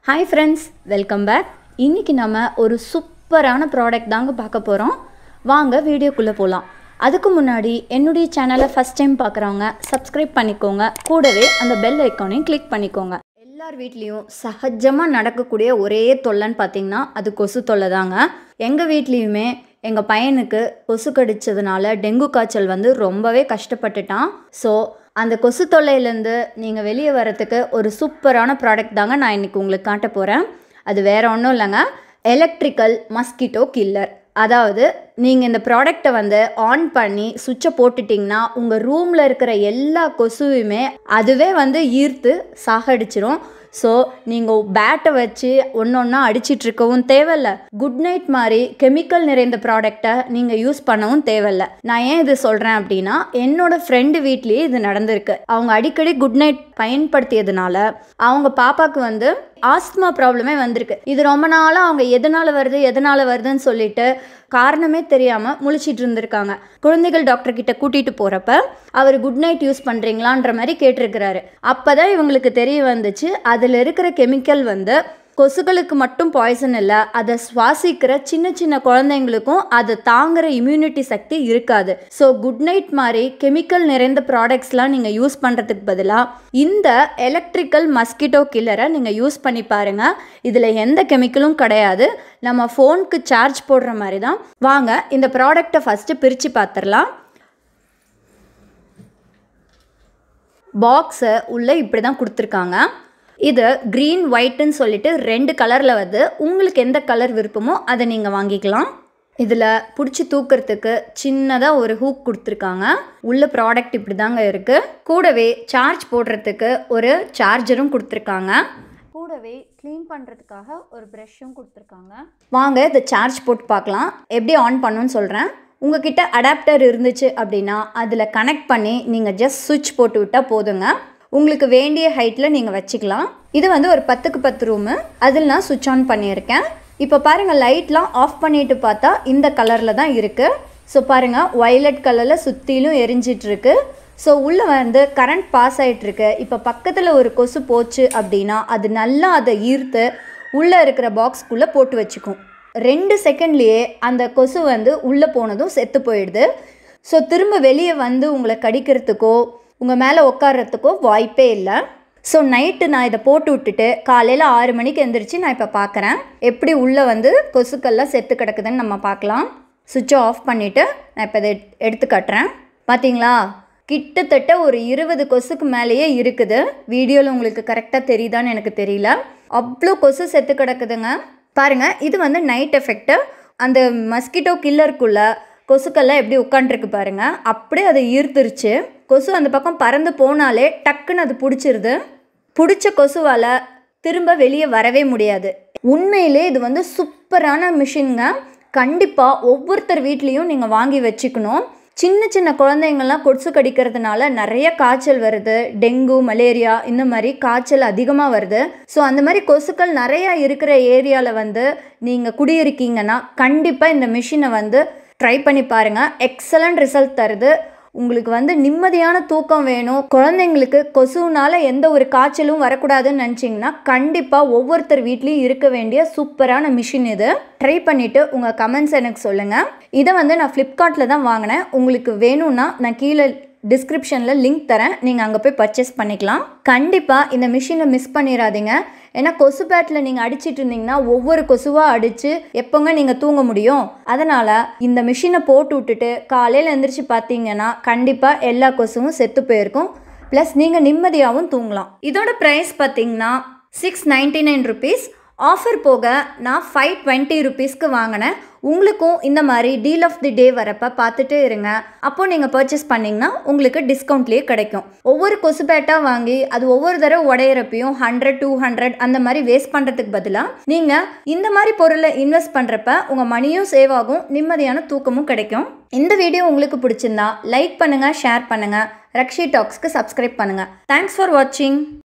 hi friends welcome back இன்றைக்கி நம்ம ஒரு சூப்பரான ப்ராடக்ட் தாங்க பார்க்க போகிறோம் வாங்க வீடியோக்குள்ளே போகலாம் அதுக்கு முன்னாடி என்னுடைய சேனலை ஃபஸ்ட் டைம் பார்க்குறவங்க சப்ஸ்கிரைப் பண்ணிக்கோங்க கூடவே அந்த பெல் ஐக்கானையும் கிளிக் பண்ணிக்கோங்க எல்லார் வீட்லேயும் சகஜமாக நடக்கக்கூடிய ஒரே தொல்லைன்னு பார்த்தீங்கன்னா அது கொசு தொல்லை தாங்க எங்கள் வீட்லேயுமே எங்கள் பையனுக்கு கொசு கடிச்சதுனால டெங்கு காய்ச்சல் வந்து ரொம்பவே கஷ்டப்பட்டுட்டான் ஸோ அந்த கொசு தொல்லையிலேருந்து நீங்கள் வெளியே வரத்துக்கு ஒரு சூப்பரான ப்ராடக்ட் தாங்க நான் இன்றைக்கி உங்களுக்கு காட்ட போகிறேன் அது வேறு ஒன்றும் இல்லைங்க எலக்ட்ரிக்கல் மஸ்கிட்டோ கில்லர் அதாவது நீங்கள் இந்த ப்ராடக்டை வந்து ஆன் பண்ணி சுவிட்சை போட்டுட்டிங்கன்னா உங்கள் ரூமில் இருக்கிற எல்லா கொசுவையுமே அதுவே வந்து ஈர்த்து சாகடிச்சிரும் ஸோ நீங்கள் பேட்டை வச்சு ஒன்று ஒன்றா அடிச்சிட்டு இருக்கவும் தேவையில்ல குட் நைட் மாதிரி கெமிக்கல் நிறைந்த ப்ராடக்டை நீங்கள் யூஸ் பண்ணவும் தேவையில்ல நான் ஏன் இது சொல்கிறேன் அப்படின்னா என்னோட ஃப்ரெண்டு வீட்லேயே இது நடந்திருக்கு அவங்க அடிக்கடி குட் நைட் பயன்படுத்தியதுனால அவங்க பாப்பாவுக்கு வந்து ஆஸ்துமா ப்ராப்ளமே வந்திருக்கு இது ரொம்ப நாளாக அவங்க எதனால் வருது எதனால் வருதுன்னு சொல்லிட்டு காரணமே தெரியாமல் முழிச்சிட்டு இருந்திருக்காங்க குழந்தைகள் டாக்டர் கிட்ட கூட்டிகிட்டு போகிறப்ப அவர் குட் நைட் யூஸ் பண்ணுறீங்களான்ற மாதிரி கேட்டிருக்கிறாரு அப்போ தான் இவங்களுக்கு தெரிய வந்துச்சு அதில் இருக்கிற கெமிக்கல் வந்து கொசுகளுக்கு மட்டும் பாய்சன் இல்லை அதை சுவாசிக்கிற சின்ன சின்ன குழந்தைங்களுக்கும் அதை தாங்குற இம்யூனிட்டி சக்தி இருக்காது ஸோ குட் நைட் மாதிரி கெமிக்கல் நிறைந்த ப்ராடக்ட்ஸ்லாம் நீங்கள் யூஸ் பண்ணுறதுக்கு பதிலாக இந்த எலக்ட்ரிக்கல் மஸ்கிட்டோ கில்லரை நீங்கள் யூஸ் பண்ணி பாருங்கள் இதில் எந்த கெமிக்கலும் கிடையாது நம்ம ஃபோனுக்கு சார்ஜ் போடுற மாதிரி தான் வாங்க இந்த ப்ராடக்டை ஃபஸ்ட்டு பிரித்து பார்த்துடலாம் பாக்ஸை உள்ளே இப்படி தான் கொடுத்துருக்காங்க இது க்ரீன் ஒயிட்டுன்னு சொல்லிட்டு ரெண்டு கலரில் வந்து உங்களுக்கு எந்த கலர் விருப்பமோ அதை நீங்கள் வாங்கிக்கலாம் இதில் பிடிச்சி தூக்கிறதுக்கு சின்னதாக ஒரு ஹூக் கொடுத்துருக்காங்க உள்ள ப்ராடக்ட் இப்படி தாங்க இருக்குது கூடவே சார்ஜ் போடுறதுக்கு ஒரு சார்ஜரும் கொடுத்துருக்காங்க கூடவே க்ளீன் பண்ணுறதுக்காக ஒரு ப்ரெஷ்ஷும் கொடுத்துருக்காங்க வாங்க இதை சார்ஜ் போட்டு பார்க்கலாம் எப்படி ஆன் பண்ணுன்னு சொல்கிறேன் உங்ககிட்ட அடாப்டர் இருந்துச்சு அப்படின்னா அதில் கனெக்ட் பண்ணி நீங்கள் ஜஸ்ட் சுவிட்ச் போட்டு விட்டால் போதுங்க உங்களுக்கு வேண்டிய ஹைட்டில் நீங்கள் வச்சுக்கலாம் இது வந்து ஒரு பத்துக்கு பத்து ரூமு அதில் நான் சுவிட்ச் ஆன் பண்ணியிருக்கேன் இப்போ பாருங்கள் லைட்லாம் ஆஃப் பண்ணிட்டு பார்த்தா இந்த கலரில் தான் இருக்குது ஸோ பாருங்கள் வயலட் கலரில் சுற்றிலும் எரிஞ்சிட்ருக்கு ஸோ உள்ளே வந்து கரண்ட் பாஸ் ஆகிட்டுருக்கு இப்போ பக்கத்தில் ஒரு கொசு போச்சு அப்படின்னா அது நல்லா அதை ஈர்த்து உள்ளே இருக்கிற பாக்ஸ்க்குள்ளே போட்டு வச்சுக்கும் ரெண்டு செகண்ட்லேயே அந்த கொசு வந்து உள்ளே போனதும் செத்து போயிடுது ஸோ திரும்ப வெளியே வந்து உங்களை கடிக்கிறதுக்கோ உங்கள் மேலே உட்கார்றதுக்கோ வாய்ப்பே இல்லை ஸோ நைட்டு நான் இதை போட்டு விட்டுட்டு காலையில் ஆறு மணிக்கு எந்திரிச்சு நான் இப்போ பார்க்குறேன் எப்படி உள்ளே வந்து கொசுக்கள்லாம் செத்து கிடக்குதுன்னு நம்ம பார்க்கலாம் சுவிட்சை ஆஃப் பண்ணிவிட்டு நான் இப்போ இதை எடுத்து கட்டுறேன் பார்த்தீங்களா கிட்டத்தட்ட ஒரு இருபது கொசுக்கு மேலேயே இருக்குது வீடியோவில் உங்களுக்கு கரெக்டாக தெரியுதான்னு எனக்கு தெரியல அவ்வளோ கொசு செத்து கிடக்குதுங்க பாருங்கள் இது வந்து நைட் எஃபெக்ட்டு அந்த மஸ்கிட்டோ கில்லருக்குள்ளே கொசுக்கெல்லாம் எப்படி உட்காண்ட்ருக்கு பாருங்கள் அப்படியே அதை ஈர்த்துருச்சு கொசு அந்த பக்கம் பறந்து போனாலே டக்குன்னு அது பிடிச்சிருது பிடிச்ச கொசுவால் திரும்ப வெளியே வரவே முடியாது உண்மையிலே இது வந்து சூப்பரான மிஷினுங்க கண்டிப்பாக ஒவ்வொருத்தர் வீட்லேயும் நீங்கள் வாங்கி வச்சுக்கணும் சின்ன சின்ன குழந்தைங்கள்லாம் கொசு கடிக்கிறதுனால நிறைய காய்ச்சல் வருது டெங்கு மலேரியா இந்த மாதிரி காய்ச்சல் அதிகமாக வருது ஸோ அந்த மாதிரி கொசுக்கள் நிறையா இருக்கிற ஏரியாவில் வந்து நீங்கள் குடியிருக்கீங்கன்னா கண்டிப்பாக இந்த மிஷினை வந்து ட்ரை பண்ணி பாருங்கள் எக்ஸலண்ட் ரிசல்ட் தருது உங்களுக்கு வந்து நிம்மதியான தூக்கம் வேணும் குழந்தைங்களுக்கு கொசுனால எந்த ஒரு காய்ச்சலும் வரக்கூடாதுன்னு நினச்சிங்கன்னா கண்டிப்பாக ஒவ்வொருத்தர் வீட்லேயும் இருக்க வேண்டிய சூப்பரான மிஷின் இது ட்ரை பண்ணிவிட்டு உங்கள் கமெண்ட்ஸ் எனக்கு சொல்லுங்கள் இதை வந்து நான் ஃப்ளிப்கார்ட்டில் தான் வாங்கினேன் உங்களுக்கு வேணும்னா நான் கீழே டிஸ்கிரிப்ஷனில் லிங்க் தரேன் நீங்கள் அங்கே போய் பர்ச்சேஸ் பண்ணிக்கலாம் கண்டிப்பாக இந்த மிஷினை மிஸ் பண்ணிடாதீங்க ஏன்னா கொசு பேட்டில் நீங்கள் அடிச்சிட்டு இருந்தீங்கன்னா ஒவ்வொரு கொசுவாக அடித்து எப்போங்க நீங்கள் தூங்க முடியும் அதனால் இந்த மிஷினை போட்டு விட்டுட்டு காலையில் எழுந்திரிச்சு பார்த்தீங்கன்னா கண்டிப்பாக எல்லா கொசுவும் செத்து போயிருக்கும் ப்ளஸ் நீங்கள் நிம்மதியாகவும் தூங்கலாம் இதோட ப்ரைஸ் பார்த்தீங்கன்னா six ninety nine rupees offer போக நான் ஃபைவ் டுவெண்ட்டி ருபீஸ்க்கு வாங்கினேன் உங்களுக்கும் இந்த மாதிரி டீல் ஆஃப் தி டே வரப்போ பார்த்துட்டு இருங்க அப்போது நீங்கள் பர்ச்சேஸ் பண்ணிங்கன்னா உங்களுக்கு டிஸ்கவுண்ட்லேயே கிடைக்கும் ஒவ்வொரு கொசு பேட்டாக வாங்கி அது ஒவ்வொரு தடவை உடையிறப்பையும் ஹண்ட்ரட் டூ ஹண்ட்ரட் அந்த மாதிரி வேஸ்ட் பண்ணுறதுக்கு பதிலாக நீங்கள் இந்த மாதிரி பொருளை இன்வெஸ்ட் பண்ணுறப்ப உங்கள் மணியும் சேவ் ஆகும் நிம்மதியான தூக்கமும் கிடைக்கும் இந்த வீடியோ உங்களுக்கு பிடிச்சிருந்தா லைக் பண்ணுங்கள் ஷேர் பண்ணுங்கள் ரக்ஷி டாக்ஸ்க்கு சப்ஸ்கிரைப் பண்ணுங்கள் தேங்க்ஸ் ஃபார் வாட்சிங்